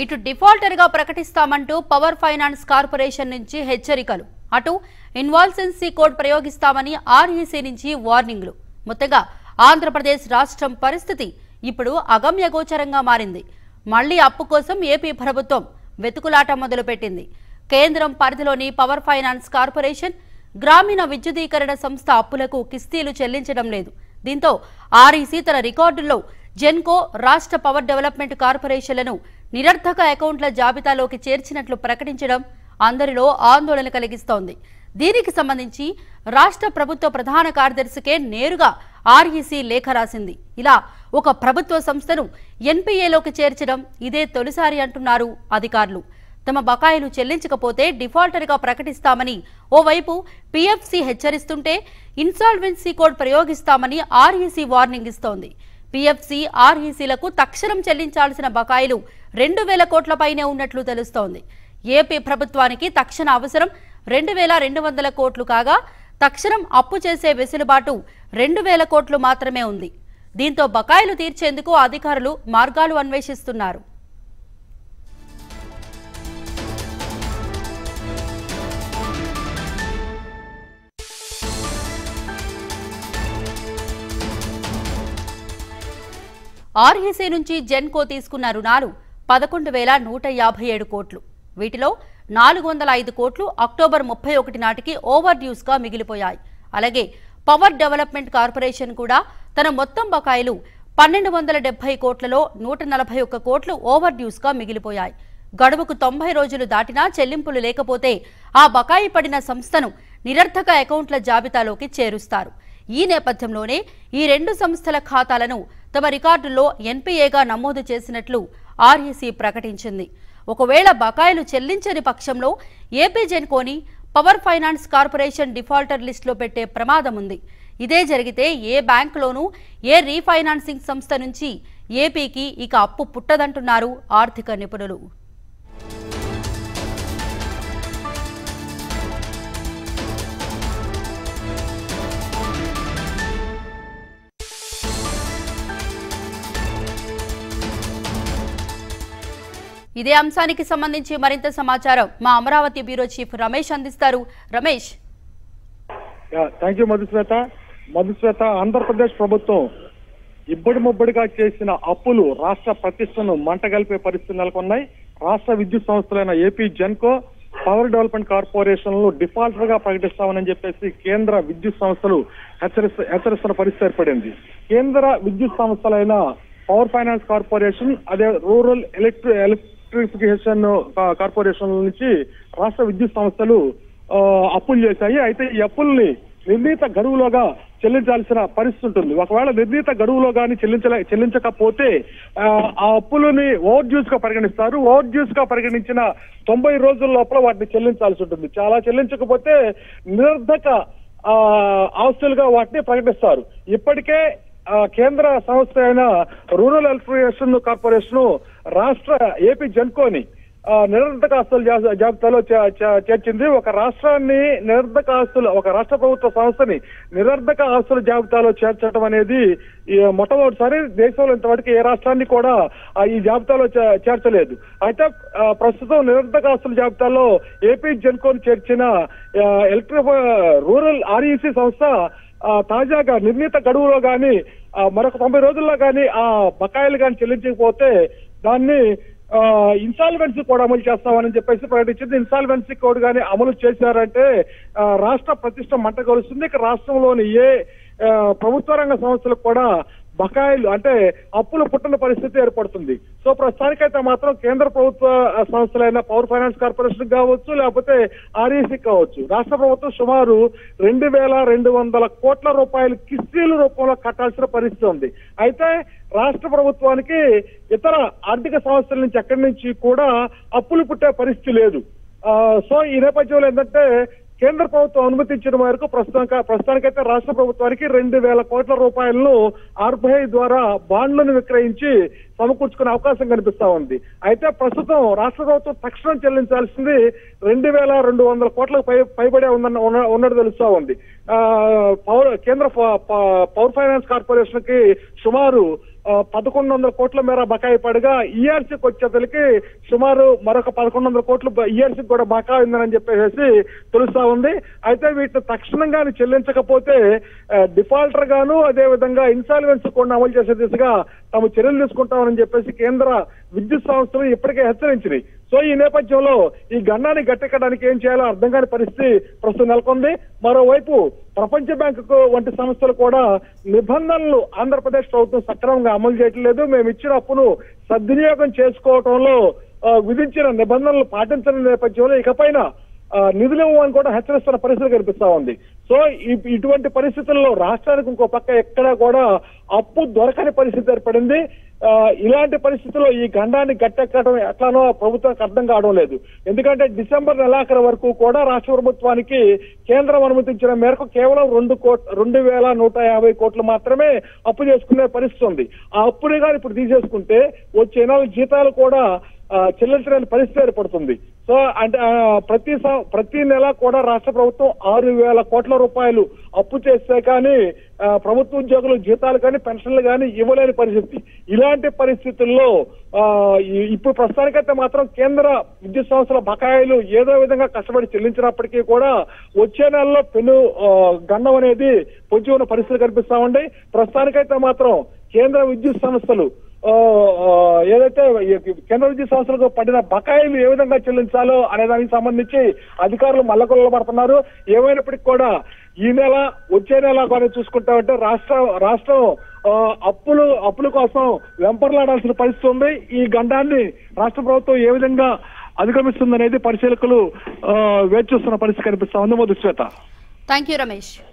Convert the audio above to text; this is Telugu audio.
ఇటు డిఫాల్టర్ గా ప్రకటిస్తామంటూ పవర్ ఫైనాన్స్ కార్పొరేషన్ నుంచి హెచ్చరికలు అటు ఇన్వాల్సెన్సీ కోడ్ ప్రయోగిస్తామని ఆర్ఈసీ నుంచి వార్నింగ్లు మొత్తంగా ఆంధ్రప్రదేశ్ రాష్ట్రం పరిస్థితి ఇప్పుడు అగమ్యగోచరంగా మారింది మళ్లీ అప్పు కోసం ఏపీ ప్రభుత్వం వెతుకులాట మొదలుపెట్టింది కేంద్రం పరిధిలోని పవర్ ఫైనాన్స్ కార్పొరేషన్ గ్రామీణ విద్యుదీకరణ సంస్థ అప్పులకు కిస్తీలు చెల్లించడం లేదు దీంతో ఆర్ఈసీ తన రికార్డుల్లో జెన్కో రాష్ట్ర పవర్ డెవలప్మెంట్ కార్పొరేషన్లను నిరర్థక అకౌంట్ల జాబితాలోకి చేర్చినట్లు ప్రకటించడం అందరిలో ఆందోళన కలిగిస్తోంది దీనికి సంబంధించి రాష్ట్ర ప్రభుత్వ ప్రధాన కార్యదర్శికే నేరుగా ఆర్ఈసీ లేఖ రాసింది ఇలా ఒక ప్రభుత్వ సంస్థను ఎన్పీఏలోకి చేర్చడం ఇదే తొలిసారి అంటున్నారు అధికారులు తమ బకాయిలు చెల్లించకపోతే డిఫాల్టర్గా ప్రకటిస్తామని ఓవైపు పీఎఫ్సీ హెచ్చరిస్తుంటే ఇన్సాల్వెన్సీ కోడ్ ప్రయోగిస్తామని ఆర్ఈసీ వార్నింగ్ ఇస్తోంది పీఎఫ్సీ ఆర్ఈసీలకు తక్షణం చెల్లించాల్సిన బకాయిలు రెండు వేల కోట్లపైనే ఉన్నట్లు తెలుస్తోంది ఏపీ ప్రభుత్వానికి తక్షణ అవసరం రెండు వేల రెండు వందల కోట్లు కాగా తక్షణం అప్పు చేసే వెసులుబాటు రెండు వేల కోట్లు మాత్రమే ఉంది దీంతో బకాయిలు తీర్చేందుకు అధికారులు మార్గాలు అన్వేషిస్తున్నారు ఆర్ఈసీ నుంచి జెన్కో తీసుకున్న రుణాలు పదకొండు వేల నూట యాభై ఏడు కోట్లు వీటిలో నాలుగు వందల ఐదు కోట్లు అక్టోబర్ ముప్పై ఒకటి నాటికి ఓవర్ డ్యూస్గా మిగిలిపోయాయి అలాగే పవర్ డెవలప్మెంట్ కార్పొరేషన్ కూడా తన మొత్తం బకాయిలు పన్నెండు వందల డెబ్బై కోట్లలో నూట నలభై ఒక్క కోట్లు ఓవర్ డ్యూస్గా మిగిలిపోయాయి గడువుకు తొంభై రోజులు దాటినా చెల్లింపులు లేకపోతే ఆ బకాయి పడిన సంస్థను నిరర్థక అకౌంట్ల జాబితాలోకి చేరుస్తారు ఈ నేపథ్యంలోనే ఈ రెండు సంస్థల ఖాతాలను తమ రికార్డుల్లో ఎన్పీఏగా నమోదు చేసినట్లు ఆర్ఈసీ ప్రకటించింది ఒకవేళ బకాయిలు చెల్లించని పక్షంలో ఏపీ జెన్కోని పవర్ ఫైనాన్స్ కార్పొరేషన్ డిఫాల్టర్ లిస్టులో పెట్టే ప్రమాదం ఉంది ఇదే జరిగితే ఏ బ్యాంకులోనూ ఏ రీఫైనాన్సింగ్ సంస్థ నుంచి ఏపీకి ఇక అప్పు పుట్టదంటున్నారు ఆర్థిక నిపుణులు ఇదే అంశానికి సంబంధించి మరింత సమాచారం మా అమరావతి బ్యూరో చీఫ్ రమేష్ అందిస్తారు రమేష్ థ్యాంక్ యూ మధుశ్వేత మధుశ్వేత ఆంధ్రప్రదేశ్ ప్రభుత్వం ఇబ్బడి ముబ్బడిగా చేసిన అప్పులు రాష్ట్ర ప్రతిష్టను మంటగలిపే పరిస్థితులు నెలకొన్నాయి రాష్ట్ర విద్యుత్ సంస్థలైన ఏపీ జెన్కో పవర్ డెవలప్మెంట్ కార్పొరేషన్లు డిఫాల్టర్ గా ప్రకటిస్తామని చెప్పేసి కేంద్ర విద్యుత్ సంస్థలు హెచ్చరిస్తు హెచ్చరిస్తున్న పరిస్థితి ఏర్పడింది కేంద్ర విద్యుత్ సంస్థలైన పవర్ ఫైనాన్స్ కార్పొరేషన్ అదే రూరల్ ఎలక్ట్రి ఎలక్ట్రిఫికేషన్ కార్పొరేషన్ నుంచి రాష్ట్ర విద్యుత్ సంస్థలు ఆ, అప్పులు చేశాయి అయితే ఈ అప్పుల్ని నిర్ణీత గడువులోగా చెల్లించాల్సిన పరిస్థితి ఉంటుంది ఒకవేళ నిర్ణీత గడువులో కానీ చెల్లించలే చెల్లించకపోతే ఆ, ఆ అప్పులని ఓవర్ డ్యూస్ గా పరిగణిస్తారు ఓవర్ డ్యూస్ గా పరిగణించిన తొంభై రోజుల లోపల వాటిని చెల్లించాల్సి ఉంటుంది చాలా చెల్లించకపోతే నిరర్ధక ఆ, ఆస్తులుగా వాటిని ప్రకటిస్తారు ఇప్పటికే ఆ, కేంద్ర సంస్థ అయిన రూరల్ ఎలక్ట్రిఫికేషన్ కార్పొరేషన్ రాష్ట్ర ఏపీ జెన్కోని ఆ, నిరర్ధక ఆస్తుల జా- జాబితాలో చే- చే- చేర్చింది ఒక రాష్ట్రాన్ని నిరర్ధక ఆస్తులు ఒక రాష్ట్ర ప్రభుత్వ సంస్థని నిరర్ధక ఆస్తుల జాబితాలో చేర్చడం అనేది ఈ మొట్టమొదటిసారి దేశంలో ఇంతవరకు ఏ రాష్ట్రాన్ని కూడా ఆ, ఈ జాబితాలో చే- చేర్చలేదు అయితే ఆ, ప్రస్తుతం నిరర్ధక ఆస్తుల జాబితాలో ఏపీ జెన్కోని చేర్చిన ఎలక్ట్రిక్ రూరల్ ఆర్ఈసీ సంస్థ ఆ, తాజాగా నిర్ణీత గడువులో గాని ఆ, మరొక తొంభై రోజుల్లో గాని ఆ బకాయిలు గాని చెల్లించకపోతే దాన్ని ఇన్సాల్వెన్సీ కోడ్ అమలు చేస్తామని చెప్పేసి ప్రకటించింది ఇన్సాల్వెన్సీ కోడ్ గాని అమలు చేశారంటే ఆ, రాష్ట్ర ప్రతిష్ట మంట కలుస్తుంది ఇక రాష్ట్రంలోని ఏ ఆ, ప్రభుత్వ రంగ సంస్థలకు కూడా బకాయిలు అంటే అప్పులు పుట్టిన పరిస్థితి ఏర్పడుతుంది సో ప్రస్తుతానికైతే మాత్రం కేంద్ర ప్రభుత్వ ఆ, సంస్థలైన పవర్ ఫైనాన్స్ కార్పొరేషన్ కావచ్చు లేకపోతే ఆర్ఈసీ కావచ్చు రాష్ట్ర ప్రభుత్వం సుమారు రెండు వేల రెండు వందల కోట్ల రూపాయలు కిస్తీల రూపంలో కట్టాల్సిన పరిస్థితి ఉంది అయితే రాష్ట్ర ప్రభుత్వానికి ఇతర ఆర్థిక సంస్థల నుంచి ఎక్కడి నుంచి కూడా అప్పులు పుట్టే పరిస్థితి లేదు ఆ, సో ఈ నేపథ్యంలో ఏంటంటే కేంద్ర ప్రభుత్వం అనుమతించిన మేరకు ప్రస్తుతం ప్రస్తుతానికైతే రాష్ట్ర ప్రభుత్వానికి రెండు వేల కోట్ల రూపాయలను ఆర్బీఐ ద్వారా బాండ్లను విక్రయించి సమకూర్చుకునే అవకాశం కనిపిస్తా ఉంది అయితే ప్రస్తుతం రాష్ట్ర ప్రభుత్వం తక్షణం చెల్లించాల్సింది రెండు వేల రెండు వందల కోట్లకు పై పైబడే ఉందన్న ఉన్న- ఉన్నట్టు తెలుస్తా ఉంది ఆ, పవర్ కేంద్ర ప- ప- పవర్ ఫైనాన్స్ కార్పొరేషన్ కి సుమారు ఆ, పదకొండు వందల కోట్ల మేర బకాయి పడగా ఈఆర్సీకి వచ్చేసరికి సుమారు మరొక పదకొండు వందల కోట్లు ఈఆర్సీకి కూడా బకాయి ఉందని చెప్పేసి తెలుస్తా ఉంది అయితే వీటిని తక్షణంగానే చెల్లించకపోతే డిఫాల్టర్ గాను అదే విధంగా ఇన్సాల్వెన్స్ కూడా అమలు చేసే దిశగా తాము చర్యలు తీసుకుంటామని చెప్పేసి కేంద్ర విద్యుత్ సంస్థలు ఇప్పటికే హెచ్చరించినాయి సో ఈ నేపథ్యంలో ఈ గన్నాన్ని గట్టెక్కడానికి ఏం చేయాలో అర్థం కాని పరిస్థితి ప్రస్తుతం నెలకొంది మరోవైపు ప్రపంచ బ్యాంకు వంటి సంస్థలు కూడా నిబంధనలు ఆంధ్రప్రదేశ్ ప్రభుత్వం సక్రమంగా అమలు చేయట్లేదు మేము ఇచ్చిన అప్పును సద్వినియోగం చేసుకోవటంలో ఆ, విధించిన నిబంధనలు పాటించని నేపథ్యంలో ఇకపైన ఆ, నిధులు ఇవ్వమని కూడా హెచ్చరిస్తున్న పరిస్థితి కనిపిస్తా ఉంది సో ఈ- ఇటువంటి పరిస్థితుల్లో రాష్ట్రానికి ఇంకో పక్క ఎక్కడా కూడా అప్పు దొరకని పరిస్థితి ఏర్పడింది ఆ, ఇలాంటి పరిస్థితుల్లో ఈ గండాన్ని గట్టెక్కడం ఎట్లానో ప్రభుత్వానికి అర్థం కావడం లేదు ఎందుకంటే డిసెంబర్ నెలాఖరు వరకు కూడా రాష్ట్ర ప్రభుత్వానికి కేంద్రం అనుమతించిన మేరకు కేవలం రెండు కోట్ రెండు వేల నూట యాభై కోట్లు మాత్రమే అప్పు చేసుకునే పరిస్థితి ఉంది ఆ అప్పుని కానీ ఇప్పుడు తీసేసుకుంటే వచ్చే నెల జీతాలు కూడా ఆ, చెల్లించలేని పరిస్థితి ఏర్పడుతుంది సో అంటే ఆ, ప్రతి సం- ప్రతి నెల కూడా రాష్ట్ర ప్రభుత్వం ఆరు వేల కోట్ల రూపాయలు అప్పు చేస్తే కానీ ఆ, ప్రభుత్వ ఉద్యోగులు జీతాలు కానీ పెన్షన్లు కానీ ఇవ్వలేని పరిస్థితి ఇలాంటి పరిస్థితుల్లో ఆ, ఈ- ఇప్పుడు ప్రస్తుతానికైతే మాత్రం కేంద్ర విద్యుత్ సంస్థల బకాయిలు ఏదో విధంగా కష్టపడి చెల్లించినప్పటికీ కూడా వచ్చే నెలలో పెను ఆ, గండం అనేది పొంచి ఉన్న పరిస్థితులు కనిపిస్తా ఉండి ప్రస్తుతానికైతే మాత్రం కేంద్ర విద్యుత్ సంస్థలు ఆ, ఆ, ఏదైతే ఈ కేంద్ర విద్యుత్ సంస్థలకు పడిన బకాయిలు ఏ విధంగా చెల్లించాలో అనే దానికి సంబంధించి అధికారులు మల్లకొల్ల పడుతున్నారు ఏమైనప్పటికీ కూడా ఈ నెల వచ్చే నెల కానీ చూసుకుంటామంటే రాష్ట్ర రాష్ట్రం ఆ, అప్పులు అప్పుల కోసం వెంపర్లాడాల్సిన పరిస్థితి ఉంది ఈ గండాన్ని రాష్ట్ర ప్రభుత్వం ఏ విధంగా అధిగమిస్తుందనేది పరిశీలకులు ఆ, వేచి చూస్తున్న పరిస్థితి కనిపిస్తా ఉంది మధుశ్వేత థ్యాంక్ యూ రమేష్